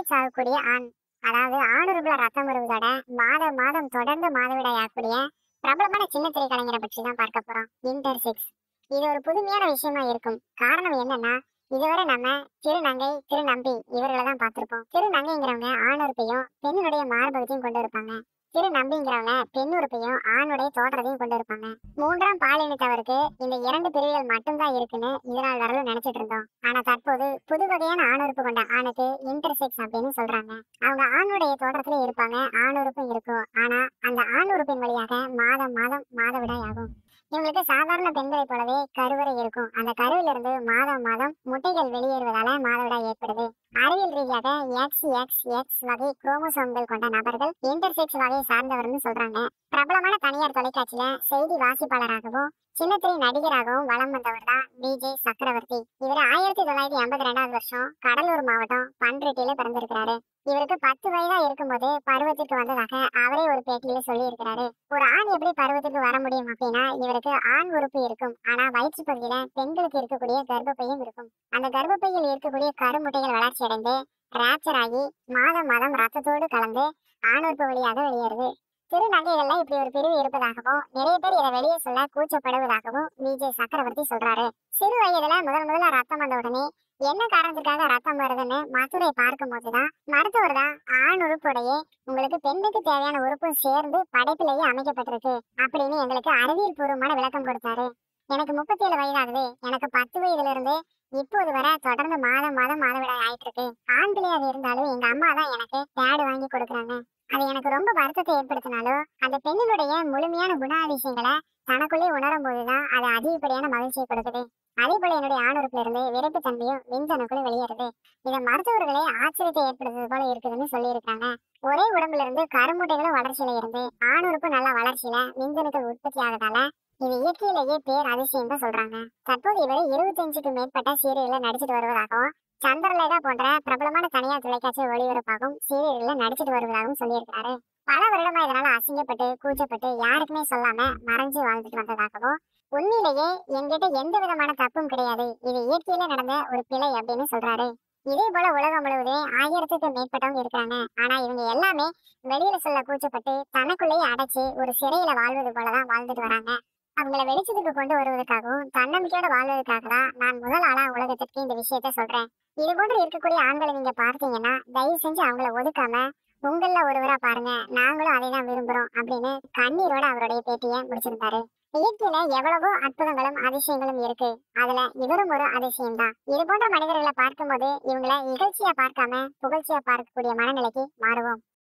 periods ஆகக்கூடிய ஆண் அதாவது ஆணுறுப்புல ரத்தம் வருவதோட மாதம் மாதம் தொடர்ந்து மாதவிடாய் ஆகக்கூடிய பிரபலமான சின்ன திரை கலைஞரை பற்றி தான் பார்க்க போறோம் இன்டர் சிக்ஸ் இது ஒரு புதுமையான விஷயமா இருக்கும் காரணம் என்னன்னா இதுவரை நம்ம திருநங்கை திருநம்பி இவர்களை தான் பார்த்திருப்போம் திருநங்கைங்கிறவங்க ஆணுறுப்பையும் பெண்ணுடைய மார்பகத்தையும் கொண்டு இருப்பாங்க திருநம்பிங்கிறவங்க பெண்ணுறுப்பையும் ஆணுடைய தோற்றத்தையும் கொண்டு இருப்பாங்க மூன்றாம் பாலினத்தவருக்கு இந்த இரண்டு பிரிவுகள் மட்டும்தான் இருக்குன்னு இதனால் வரலும் நினைச்சிட்டு இருந்தோம் ஆனா தற்போது புது வகையான ஆணுறுப்பு கொண்ட ஆணுக்கு இன்டர்செக்ஸ் அப்படின்னு சொல்றாங்க அவங்க ஆணுடைய தோற்றத்திலே இருப்பாங்க ஆணுறுப்பும் இருக்கும் ஆனா அந்த ஆணுறுப்பின் வழியாக மாதம் மாதம் மாதவிடாய் ஆகும் இவங்களுக்கு சாதாரண பெண்களைப் போலவே கருவறை இருக்கும் அந்த கருவிலிருந்து மாதம் மாதம் முட்டைகள் வெளியேறுவதால மாதவிடாய் ஏற்படுது அறிவியல் ரீதியாக எக்ஸ் எக்ஸ் எக்ஸ் வகை குரோமோசோம்கள் கொண்ட நபர்கள் இன்டர்செக்ஸ் வகையை சார்ந்தவர்னு சொல்றாங்க பிரபலமான தனியார் தொலைக்காட்சியில செய்தி வாசிப்பாளராகவும் சின்னத்திரை நடிகராகவும் வலம் வந்தவர் தான் விஜய் சக்கரவர்த்தி இவர் ஆயிரத்தி தொள்ளாயிரத்தி எண்பத்தி ரெண்டாவது வருஷம் கடலூர் மாவட்டம் பன்ருட்டியில பிறந்திருக்கிறாரு இவருக்கு பத்து வயதா இருக்கும்போது பருவத்திற்கு வந்ததாக அவரே ஒரு பேட்டியில சொல்லி இருக்கிறாரு ஒரு ஆண் எப்படி பருவத்துக்கு வர முடியும் அப்படின்னா இவருக்கு ஆண் உறுப்பு இருக்கும் ஆனா வயிற்று பகுதியில பெண்களுக்கு இருக்கக்கூடிய கர்ப்பப்பையும் இருக்கும் அந்த கர்ப்பப்பையில் இருக்கக்கூடிய கருமுட்டைகள் வளர்ச்சி அடைந்து ராப்சர் ஆகி மாதம் மாதம் ரத்தத்தோடு கலந்து ஆணுறுப்பு வழியாக வெளியேறுது திருநங்கைகள்ல இப்படி ஒரு பிரிவு இருப்பதாகவும் நிறைய பேர் இதை வெளியே சொல்ல கூச்சப்படுவதாகவும் விஜய் சக்கரவர்த்தி சொல்றாரு சிறு வயதுல முதல் முதல்ல ரத்தம் வந்த உடனே என்ன காரணத்துக்காக ரத்தம் வருதுன்னு மதுரை பார்க்கும் போதுதான் மருத்துவர் தான் ஆண் உறுப்புடைய உங்களுக்கு பெண்ணுக்கு தேவையான உறுப்பு சேர்ந்து படைப்பிலேயே அமைக்கப்பட்டிருக்கு அப்படின்னு எங்களுக்கு அறிவியல் பூர்வமான விளக்கம் கொடுத்தாரு எனக்கு முப்பத்தி ஏழு வயதாகுது எனக்கு பத்து வயதுல இருந்து இப்போது வரை தொடர்ந்து மாதம் மாதம் மாதவிடாய் ஆயிட்டு இருக்கு ஆண் பிள்ளையாக இருந்தாலும் எங்க அம்மா தான் எனக்கு பேடு வாங்கி கொடுக்குறாங்க அது எனக்கு ரொம்ப வருத்தத்தை ஏற்படுத்தினாலும் அந்த பெண்ணினுடைய முழுமையான குணாதிசயங்களை தனக்குள்ளே உணரும் போதுதான் அது அதிகப்படியான மகிழ்ச்சியை கொடுக்குது அதே போல என்னுடைய ஆணுறுப்புல இருந்து விரைப்பு தன்மையும் விந்தணுக்குள்ள வெளியேறுது இதை மருத்துவர்களே ஆச்சரியத்தை ஏற்படுத்துறது போல இருக்குதுன்னு சொல்லியிருக்காங்க ஒரே உடம்புல இருந்து கருமுட்டைகளும் வளர்ச்சியில இருந்து ஆணுறுப்பு நல்ல வளர்ச்சியில விந்தணுக்கள் உற்பத்தி ஆகுதால இது இயற்கையிலேயே பேர் அதிசயம் தான் சொல்றாங்க தற்போது இவர் இருபத்தஞ்சுக்கு மேற்பட்ட சீரியல்ல நடிச்சிட்டு வருவதாகவும் சந்திரலேகா போன்ற பிரபலமான தனியார் தொலைக்காட்சி ஒளிபரப்பாகவும் சீரியல்ல நடிச்சிட்டு வருவதாகவும் சொல்லியிருக்காரு பல வருடமா இதனால அசிங்கப்பட்டு கூச்சப்பட்டு யாருக்குமே சொல்லாம மறைஞ்சு வாழ்ந்துட்டு வந்ததாகவும் உண்மையிலேயே என்கிட்ட எந்த விதமான தப்பும் கிடையாது இது இயற்கையில நடந்த ஒரு பிழை அப்படின்னு சொல்றாரு இதே போல உலகம் முழுவதுமே ஆயிரத்துக்கு மேற்பட்டவங்க இருக்காங்க ஆனா இவங்க எல்லாமே வெளியில சொல்ல கூச்சப்பட்டு தனக்குள்ளேயே அடைச்சு ஒரு சிறையில வாழ்வது போலதான் வாழ்ந்துட்டு வராங்க அவங்கள வெளிச்சத்துக்கு கொண்டு வருவதற்காகவும் தன்னம்பிக்கையோட வாழ்வதற்காக தான் நான் முதல் ஆளா உலகத்திற்கு இந்த விஷயத்த சொல்றேன் இது போன்று இருக்கக்கூடிய ஆண்களை நீங்க பார்த்தீங்கன்னா தயவு செஞ்சு அவங்கள ஒதுக்காம உங்கள ஒருவரா பாருங்க நாங்களும் அதை தான் விரும்புறோம் அப்படின்னு கண்ணீரோட அவருடைய பேட்டியை முடிச்சிருந்தாரு இயற்கையில எவ்வளவோ அற்புதங்களும் அதிசயங்களும் இருக்கு அதுல இவரும் ஒரு அதிசயம் தான் இது போன்ற மனிதர்களை பார்க்கும்போது இவங்களை இகழ்ச்சியா பார்க்காம புகழ்ச்சியா பார்க்கக்கூடிய மனநிலைக்கு மாறுவோம்